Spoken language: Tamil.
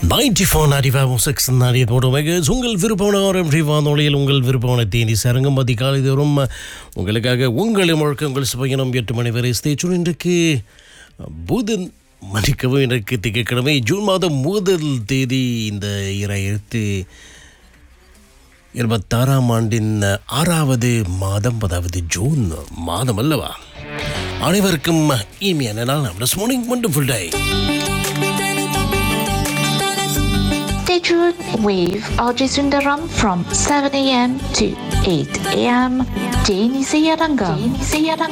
நைன்டி ஃபோர் நாடி ஃபைவ் சிக்ஸ் நாடி மெகஸ் உங்கள் விருப்பமான ஆரம்பி வானொலியில் உங்கள் விருப்பமான தேனி சரங்கம் அதிகாலை தோறும் உங்களுக்காக உங்களை முழுக்க உங்கள் சுபயணம் எட்டு மணி வரை ஸ்டேச்சுன் இன்றைக்கு புதன் மன்னிக்கவும் இன்றைக்கு திங்கட்கிழமை ஜூன் மாதம் முதல் தேதி இந்த இராயிரத்து இருபத்தாறாம் ஆண்டின் ஆறாவது மாதம் அதாவது ஜூன் மாதம் அல்லவா அனைவருக்கும் இனிமையான நாள் நம்ம morning wonderful day Stay tuned with RJ Sundaram from 7 a.m. to 8 a.m. Jane Sayaranga.